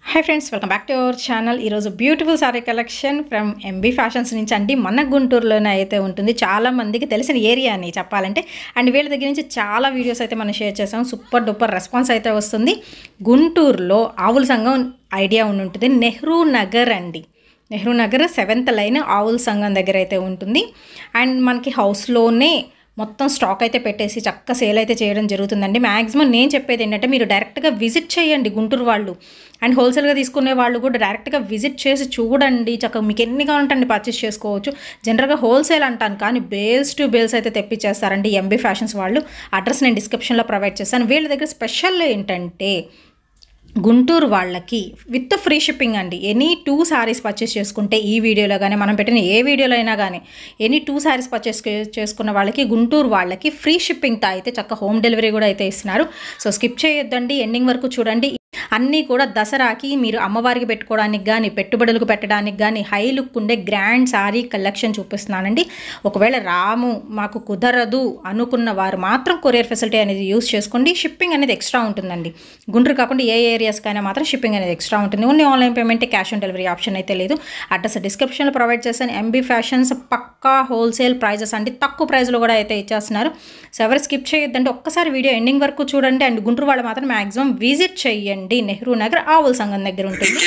hi friends welcome back to our channel ఈరోజు beautiful sari collection from MB fashions నుంచి అండి మన గుంటూరులోనే అయితే ఉంటుంది చాలా మందికి తెలిసిన ఏరియా అని చెప్పాలంటే అండ్ వీళ్ళ దగ్గర నుంచి చాలా వీడియోస్ అయితే మనం షేర్ చేసాం సూపర్ డూపర్ రెస్పాన్స్ అయితే వస్తుంది గుంటూరులో ఆవుల సంఘం ఐడియా ఉండి ఉంటుంది నెహ్రూ నగర్ అండి నెహ్రూ నగర్ సెవెంత్ లైన్ ఆవుల సంఘం దగ్గర అయితే ఉంటుంది అండ్ మనకి హౌస్లోనే మొత్తం స్టాక్ అయితే పెట్టేసి చక్క సేల్ అయితే చేయడం జరుగుతుందండి మ్యాక్సిమం నేను చెప్పేది ఏంటంటే మీరు డైరెక్ట్గా విజిట్ చేయండి గుంటూరు వాళ్ళు అండ్ హోల్సేల్గా తీసుకునే వాళ్ళు కూడా డైరెక్ట్గా విజిట్ చేసి చూడండి చక్కగా మీకు ఎన్ని కావాలంటే అన్ని పర్చేస్ చేసుకోవచ్చు జనరల్గా హోల్సేల్ అంటాను కానీ బేల్స్ టు బేల్స్ అయితే తెప్పించేస్తారండి ఎంబీ ఫ్యాషన్స్ వాళ్ళు అడ్రస్ నేను డిస్క్రిప్షన్లో ప్రొవైడ్ చేస్తాను వీళ్ళ దగ్గర స్పెషల్ ఏంటంటే గుంటూరు వాళ్ళకి విత్ ఫ్రీ షిప్పింగ్ అండి ఎనీ టూ శారీస్ పర్చేస్ చేసుకుంటే ఈ వీడియోలో కానీ మనం పెట్టిన ఏ వీడియోలో అయినా కానీ ఎనీ టూ శారీస్ పర్చేస్ చేసుకున్న వాళ్ళకి గుంటూరు వాళ్ళకి ఫ్రీ షిప్పింగ్తో అయితే చక్క హోమ్ డెలివరీ కూడా అయితే ఇస్తున్నారు సో స్కిప్ చేయొద్దండి ఎండింగ్ వరకు చూడండి అన్నీ కూడా దసరాకి మీరు అమ్మవారికి పెట్టుకోవడానికి కానీ పెట్టుబడులకు పెట్టడానికి కానీ హై లుక్ ఉండే గ్రాండ్ శారీ కలెక్షన్ చూపిస్తున్నానండి ఒకవేళ రాము మాకు కుదరదు అనుకున్న వారు మాత్రం కొరియర్ ఫెసిలిటీ అనేది యూస్ చేసుకోండి షిప్పింగ్ అనేది ఎక్స్ట్రా ఉంటుందండి గుంటూరు కాకుండా ఏ ఏరియాస్కైనా మాత్రం షిప్పింగ్ అనేది ఎక్స్ట్రా ఉంటుంది only online payment cash on delivery option అయితే లేదు అడ్రస్ డిస్క్రిప్షన్లో ప్రొవైడ్ చేశాను ఎంబీ ఫ్యాషన్స్ పక్కా హోల్సేల్ ప్రైజెస్ అండి తక్కువ ప్రైస్లో కూడా అయితే ఇచ్చేస్తున్నారు సో ఎవరు స్కిప్ చేయొద్దంటే ఒక్కసారి వీడియో ఎండింగ్ వరకు చూడండి అండ్ గుంటూరు వాళ్ళు మాత్రం మ్యాక్సిమం విజిట్ చేయండి నెహ్రూ నగర్ ఆవుల సంఘం దగ్గర ఉంటుంది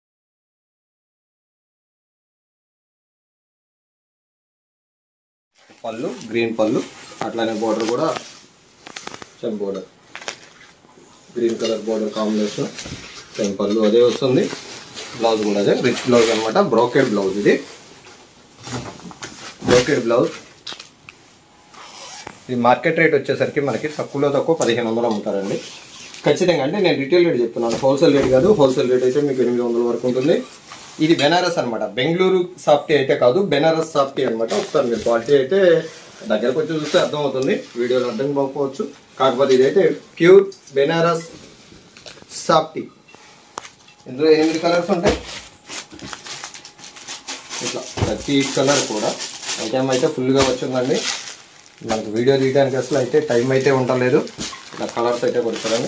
పళ్ళు గ్రీన్ పళ్ళు అట్లానే బోర్డర్ కూడా same border green colour border combination same పళ్ళు అదే వస్తుంది బ్లౌజ్ కూడా అదే రిచ్ బ్లౌజ్ అనమాట బ్రోకెడ్ బ్లౌజ్ ఇది బ్రోకెడ్ బ్లౌజ్ ఇది మార్కెట్ రేట్ వచ్చేసరికి మనకి తక్కువలో తక్కువ పదిహేను వందలు అమ్ముతారండి ఖచ్చితంగా అంటే నేను రిటైల్ రేట్ చెప్తున్నాను హోల్సేల్ రేట్ కాదు హోల్సేల్ రేట్ అయితే మీకు ఎనిమిది వందల వరకు ఉంటుంది ఇది బెనారస్ అనమాట బెంగళూరు సాఫ్టీ అయితే కాదు బెనారస్ సాఫ్టీ అనమాట ఒకసారి మీరు క్వాలిటీ అయితే దగ్గరకు వచ్చి చూస్తే అర్థమవుతుంది వీడియోలో అర్థం కాకపోవచ్చు కాకపోతే ఇదైతే ప్యూర్ బెనారస్ సాఫ్టీ ఇందులో ఎనిమిది కలర్స్ ఉంటాయి ఇట్లా ప్రతి కలర్ కూడా ఐటమ్ అయితే ఫుల్గా వచ్చిందండి మనకు వీడియో తీయడానికి అసలు అయితే టైం అయితే ఉండలేదు ఇలా కలర్స్ అయితే కొడతారండి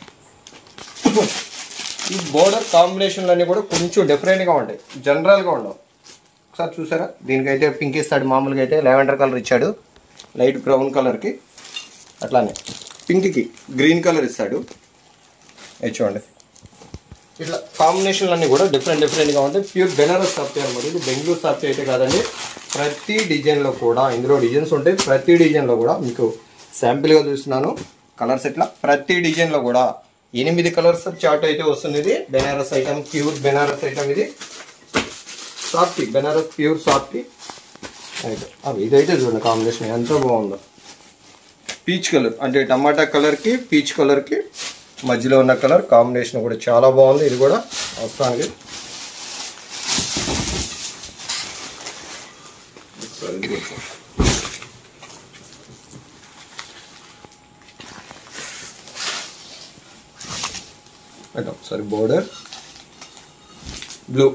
ఈ బోర్డర్ కాంబినేషన్లు అన్నీ కూడా కొంచెం డిఫరెంట్గా ఉంటాయి జనరల్గా ఉండవు ఒకసారి చూసారా దీనికైతే పింక్ ఇస్తాడు మామూలుగా అయితే లెవెండర్ కలర్ ఇచ్చాడు లైట్ బ్రౌన్ కలర్కి అట్లానే పింక్కి గ్రీన్ కలర్ ఇస్తాడు ఇది చూడండి ఇట్లా కాంబినేషన్లు అన్నీ కూడా డిఫరెంట్ డిఫరెంట్గా ఉంటాయి ప్యూర్ బెనారస్ సాఫ్ట్వేర్ అనమాట ఇది బెంగళూరు సాఫ్ట్వేర్ అయితే కాదండి ప్రతి డిజైన్లో కూడా ఇందులో డిజైన్స్ ఉంటాయి ప్రతి డిజైన్లో కూడా మీకు శాంపిల్గా చూస్తున్నాను కలర్స్ ఇట్లా ప్రతి డిజైన్లో కూడా ఎనిమిది కలర్స్ చార్ట్ అయితే వస్తుంది ఇది Banaras item pure Banaras item ఇది సాఫ్టీ బెనారస్ ప్యూర్ సాఫ్టీ అయితే అవి ఇదైతే చూడండి కాంబినేషన్ ఎంత బాగుందో పీచ్ కలర్ అంటే టమాటా కలర్కి పీచ్ కలర్కి మధ్యలో ఉన్న కలర్ కాంబినేషన్ కూడా చాలా బాగుంది ఇది కూడా వస్తానికి ఒకసారి border blue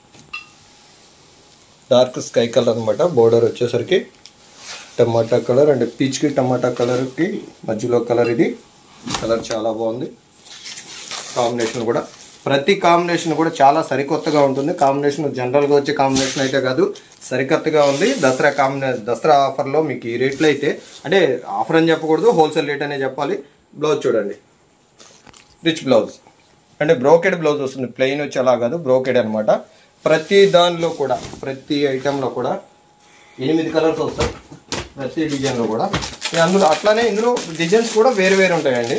dark sky colour అనమాట బోర్డర్ వచ్చేసరికి టమాటా కలర్ అండ్ పీచ్కి టమాటా కలర్కి మధ్యలో కలర్ ఇది కలర్ చాలా బాగుంది కాంబినేషన్ కూడా ప్రతి కాంబినేషన్ కూడా చాలా సరికొత్తగా ఉంటుంది కాంబినేషన్ జనరల్గా వచ్చే కాంబినేషన్ అయితే కాదు సరికొత్తగా ఉంది దసరా కాంబినే దసరా ఆఫర్లో మీకు ఈ రేట్లో అయితే అంటే ఆఫర్ అని చెప్పకూడదు హోల్సేల్ రేట్ అనే చెప్పాలి బ్లౌజ్ చూడండి రిచ్ బ్లౌజ్ అంటే బ్రోకెడ్ బ్లౌజ్ వస్తుంది ప్లెయిన్ వచ్చి అలా కాదు బ్రోకెడ్ అనమాట ప్రతి దానిలో కూడా ప్రతి ఐటెంలో కూడా ఎనిమిది కలర్స్ వస్తాయి ప్రతి డిజైన్లో కూడా ఇక అందులో అట్లానే ఇందులో డిజైన్స్ కూడా వేరు వేరు ఉంటాయండి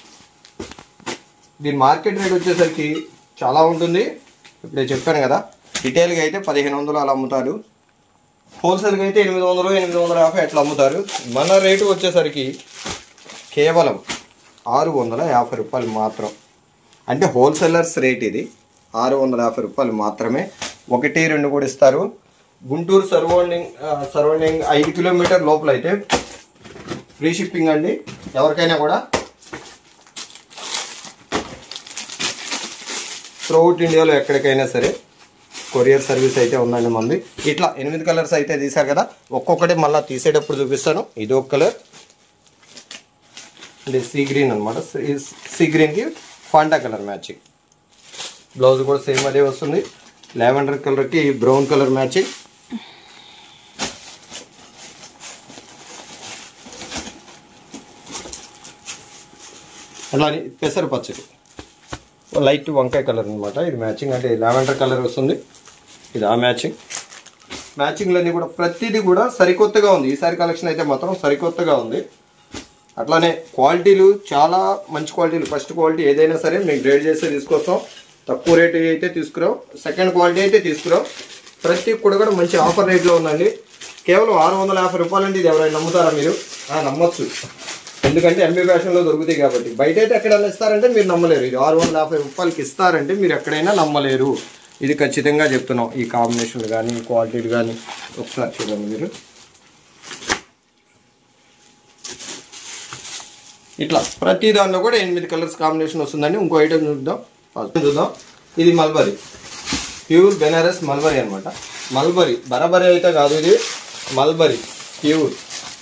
దీని మార్కెట్ రేట్ వచ్చేసరికి చాలా ఉంటుంది ఇప్పుడే చెప్పాను కదా రిటైల్గా అయితే పదిహేను వందలు అలా అమ్ముతారు హోల్సేల్గా అయితే ఎనిమిది వందలు ఎనిమిది వందల యాభై అట్లా అమ్ముతారు మన రేటు వచ్చేసరికి కేవలం ఆరు వందల యాభై రూపాయలు మాత్రం అంటే హోల్సేలర్స్ రేట్ ఇది ఆరు వందల యాభై రూపాయలు మాత్రమే ఒకటి రెండు కూడా ఇస్తారు గుంటూరు సరౌండింగ్ సరౌండింగ్ ఐదు కిలోమీటర్ లోపల అయితే ఫ్రీ షిప్పింగ్ అండి ఎవరికైనా కూడా త్రూఅవుట్ ఇండియాలో ఎక్కడికైనా సరే కొరియర్ సర్వీస్ అయితే ఉందండి మంది ఇట్లా ఎనిమిది కలర్స్ అయితే తీశారు కదా ఒక్కొక్కటి మళ్ళీ తీసేటప్పుడు చూపిస్తాను ఇది ఒక కలర్ ఇది సీ గ్రీన్ అనమాట సీ గ్రీన్కి ఫాంటా కలర్ మ్యాచింగ్ బ్లౌజ్ కూడా సేమ్ అదే వస్తుంది లావెండర్ కలర్కి బ్రౌన్ కలర్ మ్యాచింగ్ అలానే పెసర పచ్చడి లైట్ వంకాయ కలర్ అనమాట ఇది మ్యాచింగ్ అంటే లావెండర్ కలర్ వస్తుంది ఇది ఆ మ్యాచింగ్ మ్యాచింగ్లన్నీ కూడా ప్రతిదీ కూడా సరికొత్తగా ఉంది ఈసారి కలెక్షన్ అయితే మాత్రం సరికొత్తగా ఉంది అట్లానే క్వాలిటీలు చాలా మంచి క్వాలిటీలు ఫస్ట్ క్వాలిటీ ఏదైనా సరే మేము గ్రేడ్ చేస్తే తీసుకొస్తాం తక్కువ రేట్ అయితే తీసుకురావు సెకండ్ క్వాలిటీ అయితే తీసుకురావు ప్రతి కూడా కూడా మంచి ఆఫర్ రేట్లో ఉందండి కేవలం ఆరు వందల యాభై రూపాయలు అంటే ఇది ఎవరైనా నమ్ముతారా మీరు ఆ, నమ్మొచ్చు ఎందుకంటే ఎంబీ ఫ్యాషన్లో దొరుకుతాయి కాబట్టి బయట అయితే ఎక్కడైనా ఇస్తారంటే మీరు నమ్మలేరు ఇది ఆరు వందల యాభై రూపాయలకి ఇస్తారంటే మీరు ఎక్కడైనా నమ్మలేరు ఇది ఖచ్చితంగా చెప్తున్నాం ఈ కాంబినేషన్లు కానీ క్వాలిటీలు కానీ ఒకసారి చూడండి మీరు ఇట్లా ప్రతి దానిలో కూడా ఎనిమిది కలర్స్ కాంబినేషన్ వస్తుందండి ఇంకో ఐటమ్ చూద్దాం ఫస్ట్ చూద్దాం ఇది మల్బరీ ప్యూర్ బెనారస్ మల్బరీ అనమాట మల్బరీ బరబరీ అయితే కాదు ఇది మల్బరీ ప్యూర్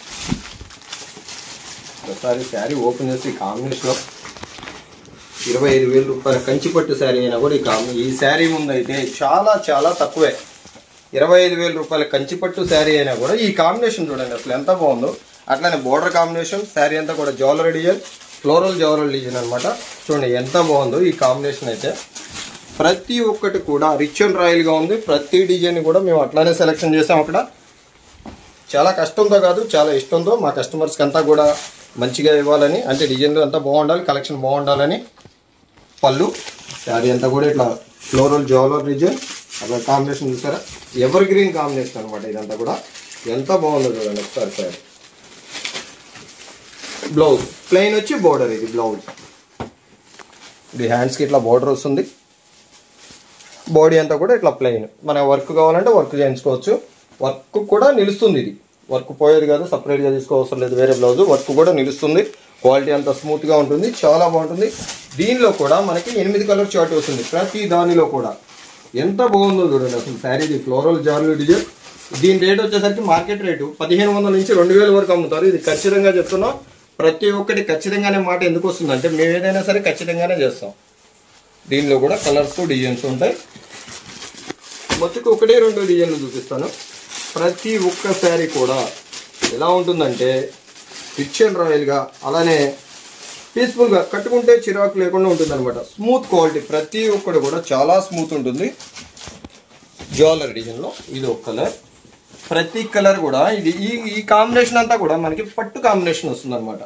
ఒకసారి శారీ ఓపెన్ చేసి కాంబినేషన్లో ఇరవై ఐదు వేల రూపాయల కంచిపట్టు శారీ అయినా కూడా ఈ కాంబి ఈ శారీ ముందు అయితే చాలా చాలా తక్కువే ఇరవై ఐదు వేల రూపాయల కంచిపట్టు శారీ అయినా కూడా ఈ కాంబినేషన్ చూడండి అసలు ఎంత బాగుందో అట్లానే బోర్డర్ కాంబినేషన్ శారీ అంతా కూడా jewellery design floral jewellery design అనమాట చూడండి ఎంత బాగుందో ఈ కాంబినేషన్ అయితే ప్రతి ఒక్కటి కూడా రిచ్ అండ్ రాయల్గా ఉంది ప్రతి డిజైన్ కూడా మేము అట్లానే సెలెక్షన్ చేసాం అక్కడ చాలా కష్టంతో కాదు చాలా ఇష్టంతో మా కస్టమర్స్కి అంతా కూడా మంచిగా ఇవ్వాలని అంటే డిజైన్లు అంతా బాగుండాలి కలెక్షన్ బాగుండాలని పళ్ళు శారీ అంతా కూడా ఇట్లా ఫ్లోరల్ జ్యువెలర్ డిజైన్ అట్లా కాంబినేషన్ చూసారా ఎవర్ గ్రీన్ కాంబినేషన్ అనమాట ఇదంతా కూడా ఎంత బాగుందో చూడండి ఒకసారి శారీ బ్లౌజ్ ప్లెయిన్ వచ్చి బోర్డర్ ఇది బ్లౌజ్ ఇది హ్యాండ్స్కి ఇట్లా బోర్డర్ వస్తుంది బాడీ అంతా కూడా ఇట్లా ప్లెయిన్ మన వర్క్ కావాలంటే వర్క్ చేయించుకోవచ్చు వర్క్ కూడా నిలుస్తుంది ఇది వర్క్ పోయేది కాదు సపరేట్గా తీసుకోవసరం లేదు వేరే బ్లౌజ్ వర్క్ కూడా నిలుస్తుంది క్వాలిటీ అంతా స్మూత్గా ఉంటుంది చాలా బాగుంటుంది దీనిలో కూడా మనకి ఎనిమిది కలర్ చార్ట్ వస్తుంది ప్రతి దానిలో కూడా ఎంత బాగుందో చూడండి అసలు శారీది ఫ్లోరల్ జార్లు డిజైన్ దీని రేట్ వచ్చేసరికి మార్కెట్ రేటు పదిహేను వందల నుంచి రెండు వేల వరకు అమ్ముతారు ఇది ఖచ్చితంగా చెప్తున్నాం ప్రతి ఒక్కటి ఖచ్చితంగానే మాట ఎందుకు వస్తుందంటే మేము ఏదైనా సరే ఖచ్చితంగానే చేస్తాం దీనిలో కూడా కలర్స్ డిజైన్స్ ఉంటాయి మొత్తకు ఒకటే రెండు డిజైన్లు చూపిస్తాను ప్రతి ఒక్క శారీ కూడా ఎలా ఉంటుందంటే రిచ్ అండ్ రాయల్గా అలానే పీస్ఫుల్గా కట్టుకుంటే చిరాకు లేకుండా ఉంటుంది అనమాట స్మూత్ క్వాలిటీ ప్రతి ఒక్కటి కూడా చాలా స్మూత్ ఉంటుంది జ్యువెలరీ డిజైన్లో ఇది ఒక కలర్ ప్రతి కలర్ కూడా ఇది ఈ ఈ కాంబినేషన్ అంతా కూడా మనకి పట్టు కాంబినేషన్ వస్తుంది అనమాట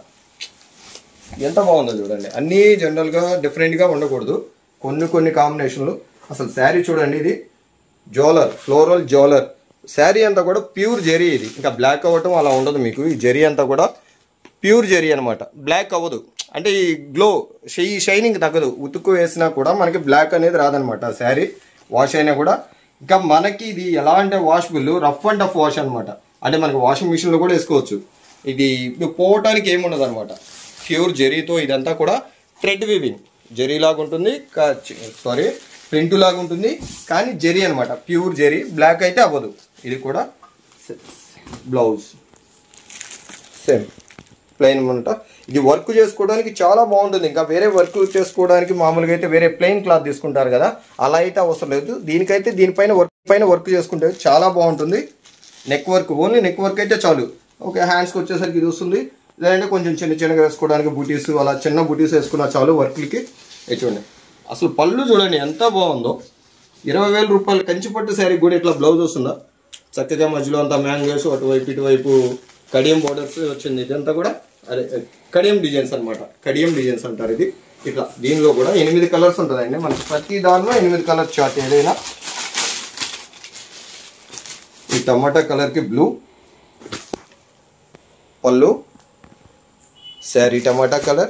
ఎంత బాగుందో చూడండి అన్నీ జనరల్గా డిఫరెంట్గా ఉండకూడదు కొన్ని కొన్ని కాంబినేషన్లు అసలు శారీ చూడండి ఇది జోలర్ ఫ్లోరల్ జోలర్ శారీ అంతా కూడా ప్యూర్ జెరీ ఇది ఇంకా బ్లాక్ అవ్వటం అలా ఉండదు మీకు ఈ జెరీ అంతా కూడా ప్యూర్ జెరీ అనమాట బ్లాక్ అవ్వదు అంటే ఈ గ్లో ఈ షైనింగ్ తగ్గదు ఉతుకు వేసినా కూడా మనకి బ్లాక్ అనేది రాదనమాట శారీ వాష్ అయినా కూడా ఇంకా మనకి ఇది ఎలా అంటే washable rough and tough wash అనమాట అంటే మనకి వాషింగ్ మిషన్లో కూడా వేసుకోవచ్చు ఇది ఇప్పుడు పోవటానికి ఏముండదు అనమాట ప్యూర్ జెరీతో ఇదంతా కూడా థ్రెడ్ వీవింగ్ జెరీ లాగా ఉంటుంది సారీ ప్రింట్ లాగా ఉంటుంది కానీ జెరీ అనమాట ప్యూర్ జెరీ బ్లాక్ అయితే అవ్వదు ఇది కూడా బ్లౌజ్ సేమ్ ప్లెయిన్ అనమాట ఇది వర్క్ చేసుకోవడానికి చాలా బాగుంటుంది ఇంకా వేరే వర్క్ చేసుకోవడానికి మామూలుగా అయితే వేరే ప్లెయిన్ క్లాత్ తీసుకుంటారు కదా అలా అయితే అవసరం లేదు దీనికైతే దీనిపైన వర్క్ పైన వర్క్ చేసుకుంటే చాలా బాగుంటుంది neck work only neck work అయితే చాలు ఓకే హ్యాండ్స్కి వచ్చేసరికి ఇది వస్తుంది లేదంటే కొంచెం చిన్న చిన్నగా వేసుకోవడానికి బూటీస్ అలా చిన్న బూటీస్ వేసుకున్నా చాలు వర్క్లకి ఇది చూడండి అసలు పళ్ళు చూడండి ఎంత బాగుందో ఇరవై వేల రూపాయలు కంచిపట్టు శారీ కూడా ఇట్లా బ్లౌజ్ వస్తుందా చక్కగా మధ్యలో అంతా మ్యాంగోస్ అటువైపు ఇటువైపు కడియం బోర్డర్స్ వచ్చింది ఇదంతా కూడా అదే కడియం డిజైన్స్ అన్నమాట కడియం డిజైన్స్ అంటారు ఇది ఇట్లా దీనిలో కూడా ఎనిమిది కలర్స్ ఉంటుందండి మనకి ప్రతి దానిలో ఎనిమిది కలర్ చార్ట్ ఏదైనా ఈ టమాటా కలర్కి బ్లూ పళ్ళు శారీ టమాటా కలర్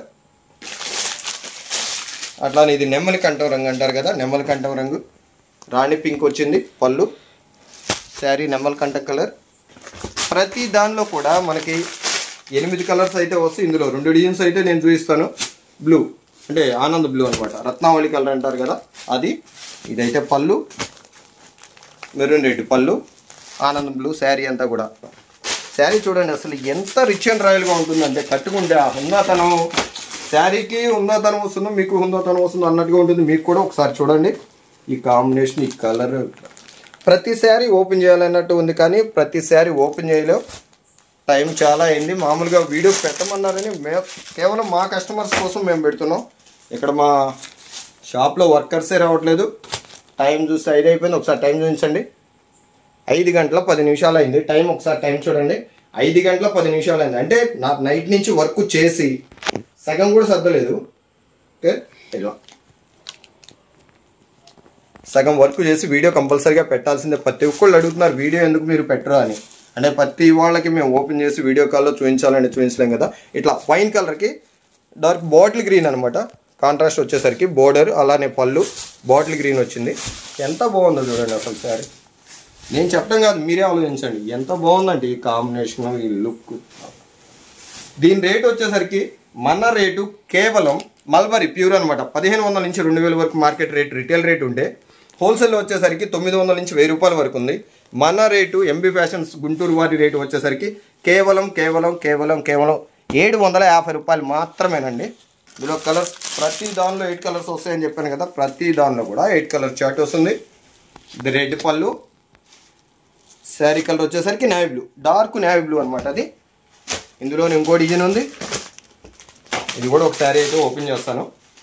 అట్లానే ఇది నెమ్మలి కంఠం రంగు అంటారు కదా నెమ్మలి కంఠం రంగు రాణి పింక్ వచ్చింది పళ్ళు శారీ నెమ్మలి కంఠ కలర్ ప్రతి దానిలో కూడా మనకి ఎనిమిది కలర్స్ అయితే వస్తాయి ఇందులో రెండు డిజైన్స్ అయితే నేను చూపిస్తాను బ్లూ అంటే ఆనంద్ బ్లూ అనమాట రత్నావళి కలర్ అంటారు కదా అది ఇదైతే పళ్ళు మెరూన్ రెడ్ పళ్ళు ఆనంద్ బ్లూ శారీ అంతా కూడా శారీ చూడండి అసలు ఎంత రిచ్ అండ్ రాయల్గా ఉంటుందంటే కట్టుకుంటే ఆ హుందాతనం శారీకి ఉందాతనం వస్తుందో మీకు ఉందాతనం వస్తుందో అన్నట్టుగా ఉంటుంది మీకు కూడా ఒకసారి చూడండి ఈ కాంబినేషన్ ఈ కలర్ ప్రతి శారీ ఓపెన్ చేయాలన్నట్టు ఉంది కానీ ప్రతి శారీ ఓపెన్ చేయలేం టైం చాలా అయింది మామూలుగా వీడియో పెట్టమన్నారని మే కేవలం మా కస్టమర్స్ కోసం మేము పెడుతున్నాం ఇక్కడ మా షాప్లో వర్కర్సే రావట్లేదు టైం చూస్తే ఐదు అయిపోయింది ఒకసారి టైం చూపించండి ఐదు గంటల పది నిమిషాలు అయింది టైం ఒకసారి టైం చూడండి ఐదు గంటల పది నిమిషాలు అయింది అంటే నా నైట్ నుంచి వర్క్ చేసి సగం కూడా సర్దలేదు ఓకే ఇలా సగం వర్క్ చేసి వీడియో కంపల్సరీగా పెట్టాల్సిందే ప్రతి ఒక్కళ్ళు అడుగుతున్నారు వీడియో ఎందుకు మీరు పెట్టరా అని అంటే ప్రతి వాళ్ళకి మేము ఓపెన్ చేసి వీడియో కాల్లో చూపించాలని చూపించలేం కదా ఇట్లా వైన్ కలర్కి డార్క్ బాటిల్ గ్రీన్ అనమాట కాంట్రాస్ట్ వచ్చేసరికి బోర్డర్ అలానే పళ్ళు బాటిల్ గ్రీన్ వచ్చింది ఎంత బాగుందో చూడండి అసలు సారీ నేను చెప్పడం కాదు మీరే ఆలోచించండి ఎంత బాగుందంటే ఈ కాంబినేషన్ ఈ లుక్ దీని రేట్ వచ్చేసరికి మన రేటు కేవలం మల్బరీ ప్యూర్ అనమాట పదిహేను వందల నుంచి రెండు వేల వరకు మార్కెట్ రేట్ రిటైల్ రేట్ ఉంటే హోల్సేల్ వచ్చేసరికి తొమ్మిది వందల నుంచి వెయ్యి రూపాయల వరకు ఉంది మన రేటు ఎంబీ ఫ్యాషన్స్ గుంటూరు వారి రేటు వచ్చేసరికి కేవలం కేవలం కేవలం కేవలం ఏడు వందల యాభై రూపాయలు మాత్రమేనండి ఇందులో కలర్స్ ప్రతి దానిలో ఎయిట్ కలర్స్ వస్తాయని చెప్పాను కదా ప్రతి దానిలో కూడా ఎయిట్ కలర్ చార్ట్ వస్తుంది ఇది రెడ్ పళ్ళు శారీ కలర్ వచ్చేసరికి navy blue dark navy blue అనమాట అది ఇందులో ఇంకో డిజైన్ ఉంది ఇది కూడా ఒక శారీ అయితే ఓపెన్ చేస్తాను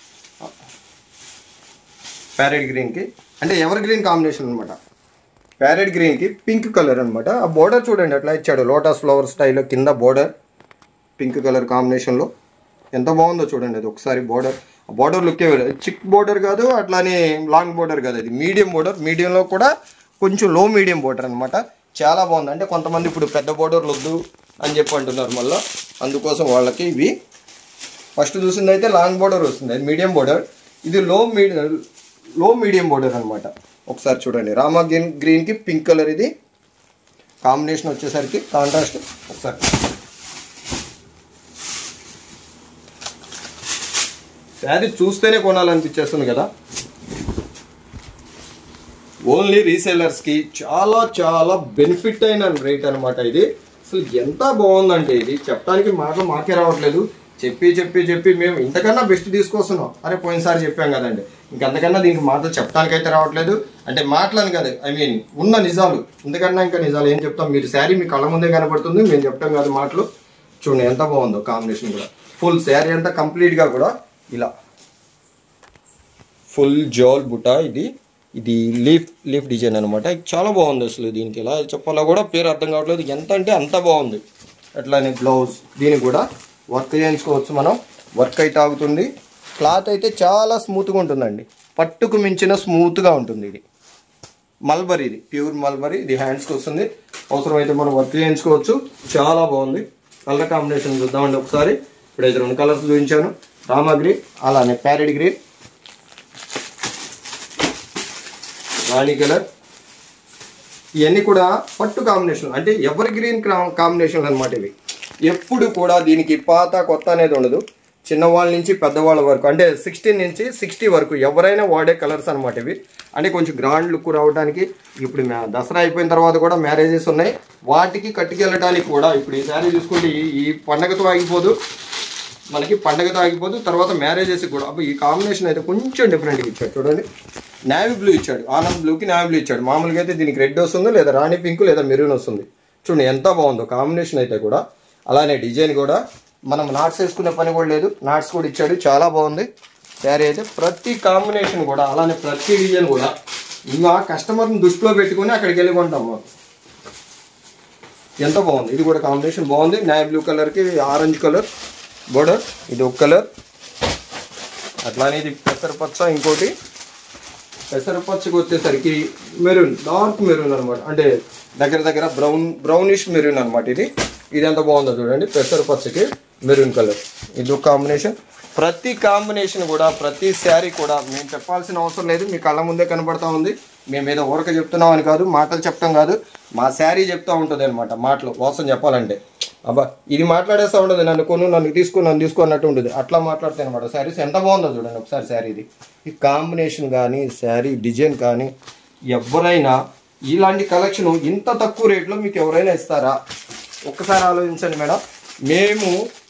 ప్యారెట్ గ్రీన్కి అంటే ఎవర్ గ్రీన్ కాంబినేషన్ అనమాట ప్యారెట్ గ్రీన్కి పింక్ కలర్ అనమాట ఆ బోర్డర్ చూడండి అట్లా ఇచ్చాడు లోటస్ ఫ్లవర్ స్టైల్లో కింద బోర్డర్ పింక్ కలర్ కాంబినేషన్లో ఎంత బాగుందో చూడండి అది ఒకసారి border border look chic border కాదు అట్లానే లాంగ్ బోర్డర్ కాదు అది మీడియం బోర్డర్ మీడియంలో కూడా కొంచెం లో మీడియం బోర్డర్ అనమాట చాలా బాగుంది అంటే కొంతమంది ఇప్పుడు పెద్ద బోర్డర్లు వద్దు అని చెప్పి అంటున్నారు మళ్ళీ అందుకోసం వాళ్ళకి ఇవి ఫస్ట్ చూసింది అయితే లాంగ్ బోర్డర్ వస్తుంది అది మీడియం బోర్డర్ ఇది లో మీడియం లో మీడియం బోర్డర్ అనమాట ఒకసారి చూడండి రామా గ్రీన్ గ్రీన్కి పింక్ కలర్ ఇది కాంబినేషన్ వచ్చేసరికి కాంట్రాస్ట్ ఒకసారి శారీ చూస్తేనే కొనాలనిపించేస్తుంది కదా ఓన్లీ రీసేలర్స్కి చాలా చాలా బెనిఫిట్ అయిన రేట్ అనమాట ఇది అసలు ఎంత బాగుందంటే ఇది చెప్పడానికి మాటలు మాకే రావట్లేదు చెప్పి చెప్పి చెప్పి మేము ఇంతకన్నా బెస్ట్ తీసుకొస్తున్నాం అరే పోయినసారి చెప్పాం కదండి ఇంకంతకన్నా దీనికి మాటలు చెప్పడానికి అయితే రావట్లేదు అంటే మాటలని కాదు ఐ మీన్ ఉన్న నిజాలు ఇంతకన్నా ఇంకా నిజాలు ఏం చెప్తాం మీరు శారీ మీ కళ్ళ ముందే కనబడుతుంది మేము చెప్తాం కాదు మాటలు చూడండి ఎంత బాగుందో కాంబినేషన్ కూడా ఫుల్ శారీ అంతా కంప్లీట్గా కూడా ఇలా ఫుల్ జోల్ బుటా ఇది ఇది లీఫ్ లీఫ్ డిజైన్ అనమాట చాలా బాగుంది అసలు దీనికి ఎలా చెప్పాలో కూడా పేరు అర్థం కావట్లేదు ఎంత అంటే అంత బాగుంది అట్లానే బ్లౌజ్ దీనికి కూడా వర్క్ చేయించుకోవచ్చు మనం వర్క్ అయితే ఆగుతుంది క్లాత్ అయితే చాలా స్మూత్గా ఉంటుందండి పట్టుకు మించిన స్మూత్గా ఉంటుంది ఇది మల్బరీ ఇది ప్యూర్ మల్బరీ ఇది హ్యాండ్స్కి వస్తుంది అవసరమైతే మనం వర్క్ చేయించుకోవచ్చు చాలా బాగుంది కలర్ కాంబినేషన్ చూద్దామండి ఒకసారి ఇప్పుడైతే రెండు కలర్స్ చూపించాను రామా గ్రీన్ అలానే ప్యారెట్ గ్రీన్ రాణి కలర్ ఇవన్నీ కూడా పట్టు కాంబినేషన్ అంటే ఎవర్ గ్రీన్ కాంబినేషన్ అనమాట ఇవి ఎప్పుడు కూడా దీనికి పాత కొత్త అనేది ఉండదు చిన్నవాళ్ళ నుంచి పెద్దవాళ్ళ వరకు అంటే సిక్స్టీన్ నుంచి సిక్స్టీ వరకు ఎవరైనా వాడే కలర్స్ అనమాట ఇవి అంటే కొంచెం గ్రాండ్ లుక్ రావడానికి ఇప్పుడు మ్యా- దసరా అయిపోయిన తర్వాత కూడా మ్యారేజెస్ ఉన్నాయి వాటికి కట్టుకెళ్ళడానికి కూడా ఇప్పుడు ఈ శారీ చూసుకుంటే ఈ- ఈ పండగతో ఆగిపోదు మనకి పండగతో ఆగిపోదు తర్వాత మ్యారేజెస్ కూడా అప్పుడు ఈ కాంబినేషన్ అయితే కొంచెం డిఫరెంట్గా ఇచ్చాడు చూడండి నావీ బ్లూ ఇచ్చాడు ఆనంద్ బ్లూకి నావీ బ్లూ ఇచ్చాడు మామూలుగా అయితే దీనికి రెడ్ వస్తుంది లేదా రాణి పింక్ లేదా మెరూన్ వస్తుంది చూడండి ఎంత బాగుందో కాంబినేషన్ అయితే కూడా అలానే డిజైన్ కూడా మనం నాట్స్ వేసుకునే పని కూడా లేదు నాట్స్ కూడా ఇచ్చాడు చాలా బాగుంది శారీ అయితే ప్రతి కాంబినేషన్ కూడా అలానే ప్రతి డిజైన్ కూడా ఇంకా కస్టమర్ని దృష్టిలో పెట్టుకుని అక్కడికి వెళ్ళి కొంటాం మనం ఎంత బాగుంది ఇది కూడా కాంబినేషన్ బాగుంది నాయ్ బ్లూ కలర్కి ఆరెంజ్ కలర్ బోర్డర్ ఇది ఒక కలర్ అట్లానే ఇది పెసరపచ్చ ఇంకోటి పెసరపచ్చకి వచ్చేసరికి మెరూన్ డార్క్ మెరూన్ అనమాట అంటే దగ్గర దగ్గర బ్రౌన్ బ్రౌనిష్ మెరూన్ అనమాట ఇది ఇది ఎంత బాగుందో చూడండి పెసరపచ్చకి మెరూన్ కలర్ ఇది ఒక కాంబినేషన్ ప్రతి కాంబినేషన్ కూడా ప్రతి శారీ కూడా మేము చెప్పాల్సిన అవసరం లేదు మీ కళ్ళ ముందే కనబడతా ఉంది మేము ఏదో ఊరక చెప్తున్నాం అని కాదు మాటలు చెప్పడం కాదు మా శారీ చెప్తా ఉంటుంది అనమాట మాటలు వాసన చెప్పాలంటే అబ్బా ఇది మాట్లాడేస్తా ఉండదు నన్ను కొను నన్ను తీసుకో నన్ను తీసుకో అన్నట్టు ఉంటుంది అట్లా మాట్లాడితే అనమాట శారీస్ ఎంత బాగుందో చూడండి ఒకసారి శారీ ఇది ఈ కాంబినేషన్ కానీ శారీ డిజైన్ కానీ ఎవరైనా ఇలాంటి కలెక్షన్ ఇంత తక్కువ రేట్లో మీకు ఎవరైనా ఇస్తారా ఒక్కసారి ఆలోచించండి మేడం మేము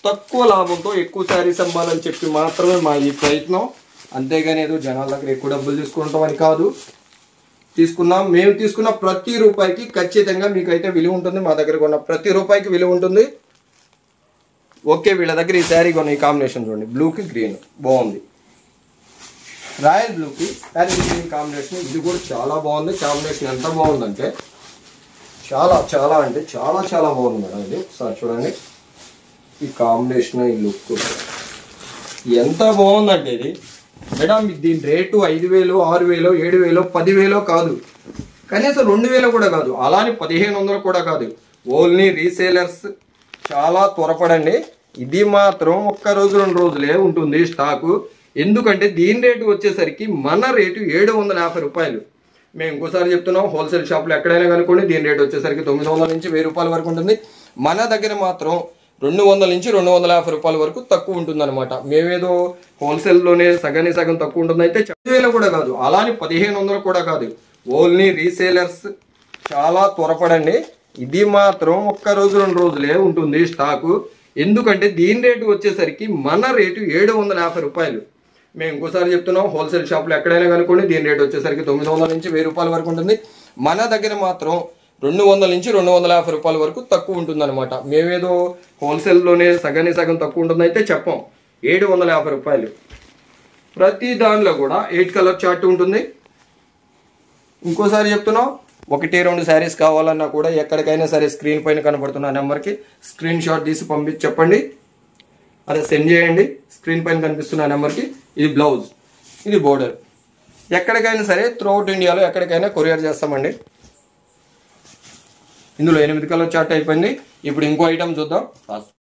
తక్కువ లాభంతో ఎక్కువ శారీస్ అమ్మాలని చెప్పి మాత్రమే మా ఈ ప్రయత్నం అంతేగాని ఏదో జనాల దగ్గర ఎక్కువ డబ్బులు తీసుకుంటాం అని కాదు తీసుకున్నాం మేము తీసుకున్న ప్రతి రూపాయికి ఖచ్చితంగా మీకైతే విలువ ఉంటుంది మా దగ్గర కొన్న ప్రతి రూపాయికి విలువ ఉంటుంది ఓకే వీళ్ళ దగ్గర ఈ శారీ కొన్న ఈ కాంబినేషన్ చూడండి బ్లూకి గ్రీన్ బాగుంది రాయల్ బ్లూకి ప్యారెట్ గ్రీన్ కాంబినేషన్ ఇది కూడా చాలా బాగుంది కాంబినేషన్ ఎంత బాగుందంటే చాలా చాలా అంటే చాలా చాలా బాగుంది మేడం ఇది ఒకసారి చూడండి ఈ కాంబినేషన్ ఈ లుక్ ఎంత బాగుందంటే ఇది మేడం దీని రేటు ఐదు వేలు ఆరు వేలు ఏడు వేలు పదివేలు కాదు కనీసం రెండు వేలు కూడా కాదు అలానే పదిహేను వందలు కూడా కాదు ఓన్లీ రీసేలర్స్ చాలా త్వరపడండి ఇది మాత్రం ఒక్క రోజు రెండు రోజులే ఉంటుంది స్టాకు ఎందుకంటే దీని రేటు వచ్చేసరికి మన రేటు ఏడు వందల యాభై రూపాయలు మేము ఇంకోసారి చెప్తున్నాం హోల్సేల్ షాప్లో ఎక్కడైనా కనుక్కోండి దీని రేటు వచ్చేసరికి తొమ్మిది వందల నుంచి వెయ్యి రూపాయల వరకు ఉంటుంది మన దగ్గర మాత్రం రెండు వందల నుంచి రెండు వందల యాభై రూపాయల వరకు తక్కువ ఉంటుంది అనమాట మేమేదో హోల్సేల్లోనే సగానికి సగం తక్కువ ఉంటుంది అయితే వేలు కూడా కాదు అలానే పదిహేను వందలు కూడా కాదు ఓన్లీ రీసేలర్స్ చాలా త్వరపడండి ఇది మాత్రం ఒక్క రోజు రెండు రోజులే ఉంటుంది స్టాకు ఎందుకంటే దీని రేటు వచ్చేసరికి మన రేటు ఏడు వందల యాభై రూపాయలు మేము ఇంకోసారి చెప్తున్నాం హోల్సేల్ షాప్లో ఎక్కడైనా కనుక్కోండి దీని రేటు వచ్చేసరికి తొమ్మిది వందల నుంచి వెయ్యి రూపాయల వరకు ఉంటుంది మన దగ్గర మాత్రం రెండు వందల నుంచి రెండు వందల యాభై రూపాయల వరకు తక్కువ ఉంటుంది అనమాట మేమేదో హోల్సేల్లోనే సగానికి సగం తక్కువ ఉంటుంది అయితే చెప్పం ఏడు వందల యాభై రూపాయలు ప్రతి దానిలో కూడా ఎయిట్ కలర్ చార్ట్ ఉంటుంది ఇంకోసారి చెప్తున్నాం ఒకటి రెండు శారీస్ కావాలన్నా కూడా ఎక్కడికైనా సరే స్క్రీన్ పైన కనబడుతున్న నెంబర్కి స్క్రీన్ షాట్ తీసి పంపించి చెప్పండి అదే సెండ్ చేయండి స్క్రీన్ పైన కనిపిస్తున్న నెంబర్కి ఇది బ్లౌజ్ ఇది బోర్డర్ ఎక్కడికైనా సరే త్రూఅవుట్ ఇండియాలో ఎక్కడికైనా కొరియర్ చేస్తామండి ఇందులో ఎనిమిది కలర్ చార్ట్ అయిపోయింది ఇప్పుడు ఇంకో ఐటమ్ చూద్దాం